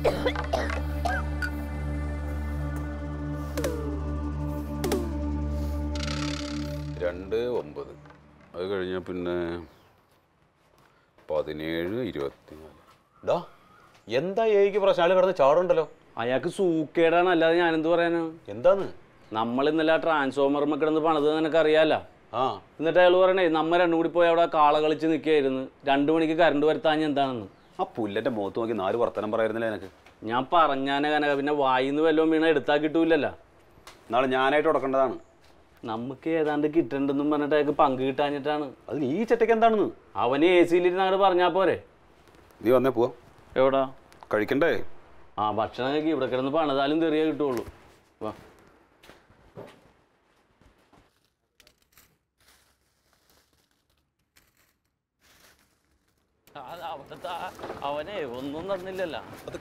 രണ്ട് ഒമ്പത് അത് കഴിഞ്ഞാൽ പിന്നെ പതിനേഴ് ഇരുപത്തിനാല് ഡാ എന്താ ഏക്ക് പ്രശ്നം ആള് കിടന്ന് ചാടുണ്ടല്ലോ അയാൾക്ക് സൂക്കേടാണ് അല്ലാതെ ഞാനെന്ത് പറയാനാ എന്താന്ന് നമ്മൾ ഇന്നലെ ആ ട്രാൻസ്ഫോമർമ്മ കിടന്ന് പണിത് നിനക്ക് അറിയാലോ ആ എന്നിട്ട് അയാൾ പറയണേ നമ്മ രണ്ടും കൂടി പോയി അവിടെ കാള കളിച്ച് നിൽക്കുകയായിരുന്നു രണ്ടു മണിക്ക് കറണ്ട് വരുത്താൻ എന്താണെന്ന് ആ പുല്ലന്റെ മുഖത്ത് നോക്കി നാല് വർത്തനം പറയായിരുന്നില്ല എനിക്ക് ഞാൻ പറഞ്ഞാനെ കനക പിന്നെ വായിന്ന് വല്ലതും വീണ എടുത്താൽ കിട്ടൂലല്ലോ നാളെ ഞാനായിട്ട് ഉടക്കേണ്ടതാണ് നമുക്ക് ഏതാണ്ട് കിട്ടണ്ടെന്നും പറഞ്ഞിട്ട് അയാൾക്ക് പങ്ക് കിട്ടാഞ്ഞിട്ടാണ് അതിന് ഈ ചെറ്റയ്ക്ക് എന്താണെന്ന് അവന് എ സിയിലിരുന്ന് അങ്ങോട്ട് പറഞ്ഞാൽ പോരെ നീ വന്നേ പോവാ എവിടാ കഴിക്കണ്ടേ ആ ഭക്ഷണം കഴിക്കി ഇവിടെ കിടന്ന് പണിതാലും തെറിയ കിട്ടുള്ളൂ വാ അത് അവിടുത്തെ ആ- അവനെ ഒന്നും തന്നില്ലല്ലോ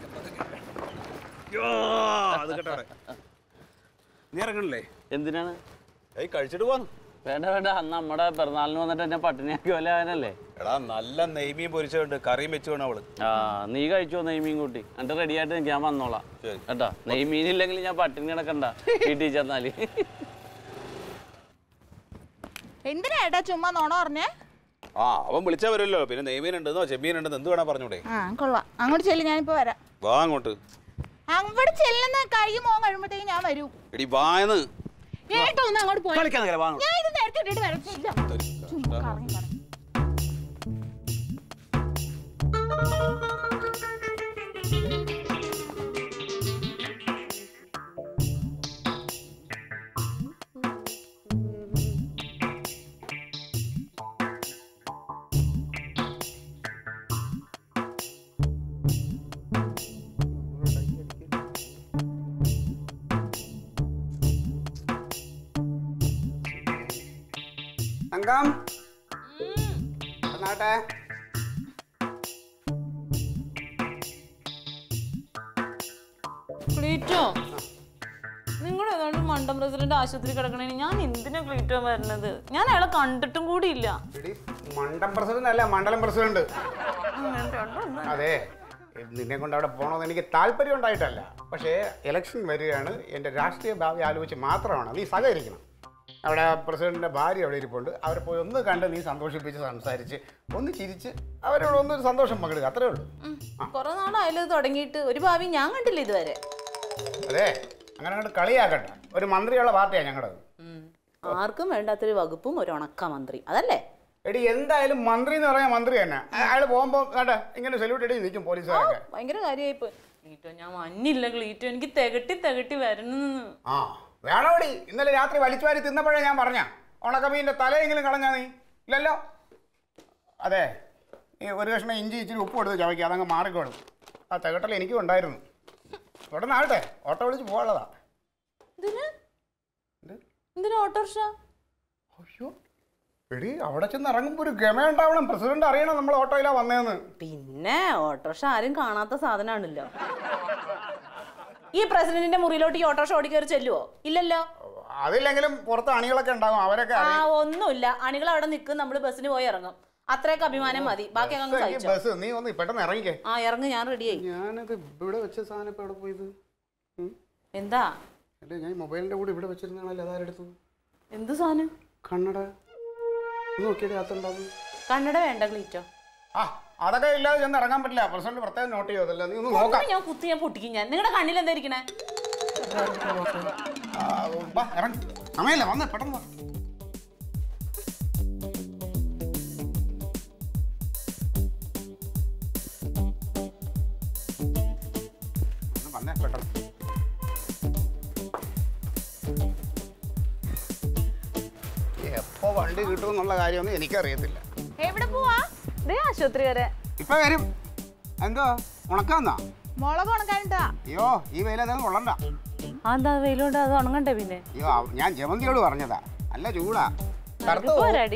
നീ ഇറങ്ങണില്ലേ എന്തിനാണ് ഏയ് കഴിച്ചിട്ട് പോവാന്ന് വേണ്ട വേണ്ട അന്ന് നമ്മുടെ പിറന്നാളിന് വന്നിട്ട് എന്നെ പട്ടിണിയാക്കി വല്ല അവനല്ലേ എടാ നല്ല നെയ്മീൻ പൊരിച്ചുണ്ട് കറിയും വെച്ച് വേണം അവള് ആ നീ കഴിച്ചോ നെയ്മീൻ കൂട്ടി എന്നിട്ട് റെഡി ആയിട്ട് ഞാൻ വന്നോളാം ശരി. കേട്ടാ നെയ്മീൻ ഇല്ലെങ്കിൽ ഞാൻ പട്ടിണി കിടക്കണ്ട വീട്ടിൽ ചെന്നാല് എന്തിനാ ഏട്ടാ ചുമ്മാ നോണ പറഞ്ഞേ ആ അവൻ വിളിച്ചാ വരുമല്ലോ പിന്നെ നെയ്മീൻ ഉണ്ടെന്നോ ചെമ്മീൻ ഉണ്ടെന്ന് എന്ത് വേണേ പറഞ്ഞൂടെ ആ കൊള്ളാം അങ്ങോട്ട് ചെല്ലു ഞാനിപ്പോ വരാം വാ അങ്ങോട്ട് അവിടെ ചെല്ലുന്ന കഴുകി മോൻ കഴിയുമ്പോഴത്തേക്ക് ഞാൻ വരൂ എടി വായന്ന് ഏട്ടാ ഒന്ന് അങ്ങോട്ട് പോയി കളിക്കാൻ വാ അങ്ങോട്ട്. ഞാൻ ഇത് നേരത്തെ ഇട്ടിട്ട് വരത്തില്ല ചുമ്മാ കറങ്ങി കറങ്ങി. തങ്കം വന്നാട്ടെ ക്ലീറ്റോ നിങ്ങൾ ഏതാണ്ട് മണ്ടം പ്രസിഡന്റ് ആശുപത്രി കിടക്കണേ ഞാൻ എന്തിനാ ക്ലീറ്റോ വരുന്നത് ഞാൻ അയാളെ കണ്ടിട്ടും കൂടിയില്ല എടി മണ്ഡം പ്രസിഡന്റ് അല്ല മണ്ഡലം പ്രസിഡന്റ് അതെ നിന്നെ കൊണ്ട് അവിടെ പോകണമെന്ന് എനിക്ക് താല്പര്യം ഉണ്ടായിട്ടല്ല പക്ഷേ ഇലക്ഷൻ വരികയാണ് എൻ്റെ രാഷ്ട്രീയ ഭാവി ആലോചിച്ച് മാത്രമാണ് നീ സഹകരിക്കണം അവിടെ പ്രസിഡന്റിന്റെ ഭാര്യ അവിടെ ഇരിപ്പുണ്ട് അവരെ പോയി ഒന്ന് കണ്ട് നീ സന്തോഷിപ്പിച്ച് സംസാരിച്ച് ഒന്ന് ചിരിച്ച് അവരോട് ഒന്നൊരു സന്തോഷം പങ്കിടുക അത്രേ ഉള്ളൂ കുറെ നാളായാലും ഇത് തുടങ്ങിയിട്ട് ഒരു ഭാവി ഞാൻ കണ്ടില്ല ഇതുവരെ അതെ അങ്ങനെ അങ്ങോട്ട് കളിയാക്കട്ടെ ഒരു മന്ത്രിയുള്ള പാർട്ടിയാണ് ഞങ്ങളുടേത് ആർക്കും വേണ്ടാത്തൊരു വകുപ്പും ഒരു ഉണക്ക മന്ത്രി അതല്ലേ എടി എന്തായാലും മന്ത്രി എന്ന് പറയാൻ മന്ത്രി തന്നെ അയാൾ പോകുമ്പോൾ കേട്ടെ ഇങ്ങനെ സല്യൂട്ട് അടി നിൽക്കും പോലീസുകാരൊക്കെ ഭയങ്കര കാര്യമായി പോയി ക്ലീറ്റോ ഞാൻ മഞ്ഞില്ല ക്ലീറ്റോ എനിക്ക് തികട്ടി തികട്ടി വരണം ആ വേണോടി ഇന്നലെ രാത്രി വലിച്ചു വാരി തിന്നപ്പോഴേ ഞാൻ പറഞ്ഞ ഉണക്കമീൻ്റെ തലയെങ്കിലും കളഞ്ഞാ നീ ഇല്ലല്ലോ അതെ ഈ ഒരു കഷ്ണം ഇഞ്ചി ഇച്ചിരി ഉപ്പ് കൊടുത്ത് ചവയ്ക്കുക അതങ്ങ് മാറിക്കോളും ആ തികട്ടൽ എനിക്കും ഉണ്ടായിരുന്നു ഇവിടെ നാട്ടെ ഓട്ടോ വിളിച്ച് പോകാനുള്ളതാ ഇതിന് എന്ത്? എന്തിനാ ഓട്ടോറിക്ഷ അയ്യോ എടി അവിടെ ചെന്ന് ഇറങ്ങുമ്പോൾ ഒരു ഗമയുണ്ടാവണം പ്രസിഡന്റ് അറിയണം നമ്മൾ ഓട്ടോയിലാണ് വന്നതെന്ന് പിന്നെ ഓട്ടോറിക്ഷ ആരും കാണാത്ത സാധനമാണല്ലോ ഈ പ്രസിഡന്റിന്റെ മുറിയിലോട്ട് ഈ ഓട്ടോറിക്ഷ ഓടിക്കയറി ചെല്ലുവോ ഇല്ലല്ലോ അതില്ലെങ്കിലും പുറത്ത് അണികളൊക്കെ ഉണ്ടാവും അവരൊക്കെ ആ അറിയും ഒന്നുമില്ല അണികൾ അവിടെ നിൽക്കും നമ്മൾ ബസ്സിന് പോയി ഇറങ്ങും അത്രയൊക്കെ അഭിമാനം മതി ബാക്കി അങ്ങ് ഈ സഹിച്ചോ ബസ് നീ ഒന്ന് പെട്ടെന്ന് ഇറങ്ങിക്കേ ആ ഇറങ്ങി ഞാൻ റെഡിയായി ഞാനത് ഇവിടെ വെച്ച സാധനം ഇപ്പൊ എവിടെ പോയത് ഉം? എന്താ അല്ലേ ഞാൻ മൊബൈലിന്റെ കൂടെ ഇവിടെ വെച്ചിരുന്നാണല്ലോ അതാരെടുത്തു എന്ത് സാധനം കണ്ണട ഒന്ന് നോക്കിയിട്ട് അകത്തുണ്ടാവും കണ്ണട വേണ്ട ക്ലീറ്റോ ആ അതൊക്കെ ഇല്ലാതെ ചെന്ന് ഇറങ്ങാൻ പറ്റില്ല പ്രസിഡന്റ് പ്രത്യേകം നോട്ട് ചെയ്തല്ല നീ ഒന്ന് നോക്കാം ഒന്ന് ഞാൻ കുത്തി ഞാൻ പൊട്ടിക്കും ഞാൻ നിങ്ങളുടെ കണ്ണിൽ എന്താ ഇരിക്കണേ ആ, വാ, ഇറങ്ങ് സമയമില്ല വന്ന് പെട്ടെന്ന് വാ. ഒന്ന് വന്നേ പെട്ടെന്ന് എപ്പോ വണ്ടി കിട്ടുമെന്നുള്ള കാര്യമൊന്നും എനിക്കറിയത്തില്ല എവിടെ പോവാ ദേ ആശുപത്രി വരെ ഇപ്പൊ വരും എന്തോ ഉണക്കാന്നാ മുളക് ഉണക്കാനിട്ടാ അയ്യോ ഈ വെയിലതങ്ങ് കൊള്ളണ്ട അതെന്താ വെയിലോട്ട് അത് ഉണങ്ങണ്ടേ പിന്നെ അയ്യോ അവ- ഞാൻ ജമന്തിയോട് പറഞ്ഞതാ നല്ല ചൂടാ കറുത്ത് ഇത് പോകും. പോരാടി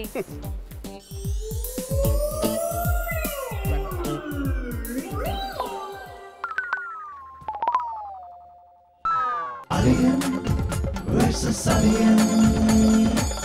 versus Alien.